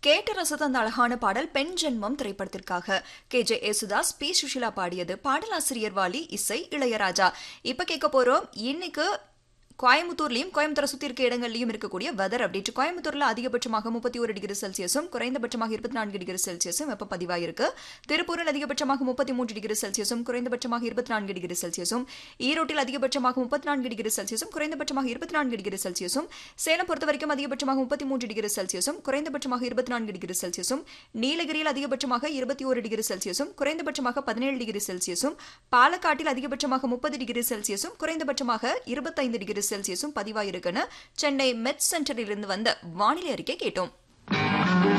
கேட்டு ரசத்த அந்த அழகான பாடல் பெண் ஜென்மம் திரைப்படத்திற்காக K J Yesudas P Susheela பாடியது பாடலாசிரியர் வாலி இசை இளையராஜா இப்ப கேட்க போறோம் இன்னைக்கு கோயம்புத்தூர்லயும் கோயம்புத்தூரை சுத்தி இருக்க இடங்கள்லயும் இருக்கக்கூடிய வெதர் அப்டேட் கோயம்புத்தூர்ல அதிகபட்சமாக முப்பத்தி ஒரு டிகிரி செல்சியஸும் குறைந்தபட்சமாக இருபத்தி நான்கு டிகிரி செல்சியஸும் வெப்ப பதிவாயிருக்கு திருப்பூரில் அதிகபட்சமாக முப்பத்தி மூன்று டிகிரி செல்சியஸும் குறைந்தபட்சமாக இருபத்தி நான்கு டிகிரி செல்சியஸும் ஈரோட்டில் அதிகபட்சமாக முப்பத்தி நான்கு டிகிரி செல்சியஸும் குறைந்தபட்சமாக இருபத்தி நான்கு டிகிரி செல்சியஸும் சேலம் பொறுத்த வரைக்கும் அதிகபட்சமாக முப்பத்தி மூன்று டிகிரி செல்சியஸும் குறைந்தபட்சமாக இருபத்தி நான்கு டிகிரி செல்சியஸும் நீலகிரியில் அதிகபட்சமாக இருபத்தி ஒரு டிகிரி செல்சியஸும் குறைந்தபட்சமாக பதினேழு டிகிரி செல்சியஸும் பாலக்காட்டில் அதிகபட்சமாக முப்பது டிகிரி செல்சியஸும் குறைந்தபட்சமாக இருபத்தைந்து டிகிரி செல்சியஸும் பதிவாயிருக்குன்னு சென்னை மெட் சென்டரிலிருந்து வந்த வானிலை அறிக்கை கேட்டோம்